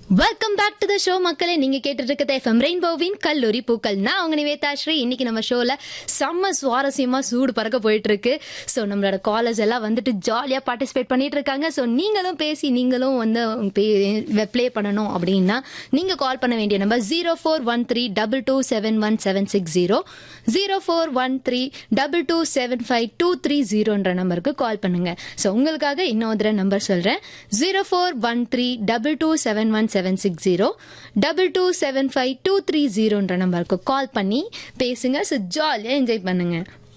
welcome back to the show மக்களே நீங்க கேட்டுட்டு இருக்கிறது எஃப்எம் ரெயின்போவின் கல்லூரி பூக்கள் நான் உங்க நிவேதாஸ்ரீ இன்னைக்கு நம்ம ஷோல செம்ம சுவாரஸ்யமா சூடு பறக்க போயிட்டு இருக்கு ஸோ நம்மளோட காலேஜ் எல்லாம் வந்துட்டு ஜாலியா பார்ட்டிசிபேட் பண்ணிட்டு இருக்காங்க ஸோ நீங்களும் பேசி நீங்களும் வந்து ப்ளே பண்ணணும் அப்படின்னா நீங்க கால் பண்ண வேண்டிய number zero four one three double two seven one seven six zero zero four one three double two seven five two three ஜீரோன்ற நம்பருக்கு கால் பண்ணுங்க ஸோ உங்களுக்காக இன்னொரு நம்பர் சொல்றேன் zero four one three double two seven one seven six zero double two seven five two three ஜீரோன்ற நம்பருக்கு call பண்ணி பேசுங்க ஸோ ஜாலியாக என்ஜாய் பண்ணுங்க